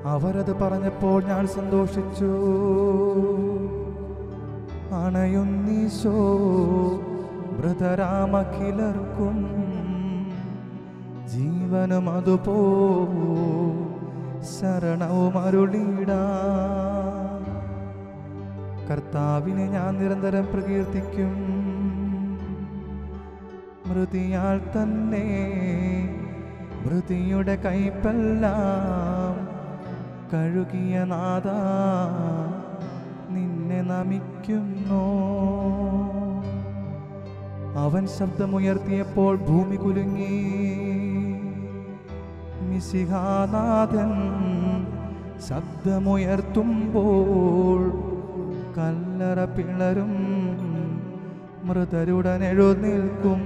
അവരത് പറഞ്ഞപ്പോൾ ഞാൻ സന്തോഷിച്ചു അണയുന്നീശോ മൃതരാമഖിലർക്കും ജീവനും അതുപോ ശരണവും അരുളിടാ കർത്താവിനെ ഞാൻ നിരന്തരം പ്രകീർത്തിക്കും മൃതിയാൽ തന്നെ മൃതിയുടെ കൈപ്പെല്ലാം കഴുകിയ നാദ നിന്നെ നമിക്കുന്നു അവൻ ശബ്ദമുയർത്തിയപ്പോൾ ഭൂമി കുലുങ്ങി മിശിഹാനാഥൻ ശബ്ദമുയർത്തുമ്പോൾ കല്ലറ പിളരും മൃതരുടൻ എഴുന്നേൽക്കും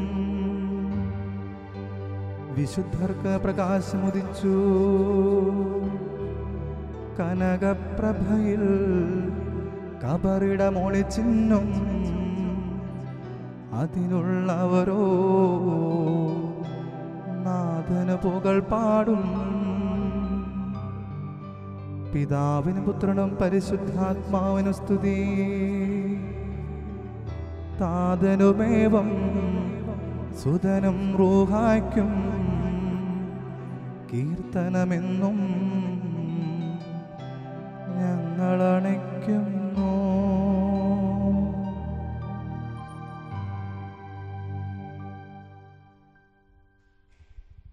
വിശുദ്ധർക്ക് പ്രകാശമുദിച്ചു കനകപ്രഭയിൽ കബറിട മൊളിച്ചിന്നും അതിനുള്ളവരോ നാഥന് പുകൾ പാടും പിതാവിനും പുത്രനും പരിശുദ്ധാത്മാവിനു സ്തുതി താതനുമേവം സുതനും റൂഹായ്ക്കും കീർത്തനമെന്നും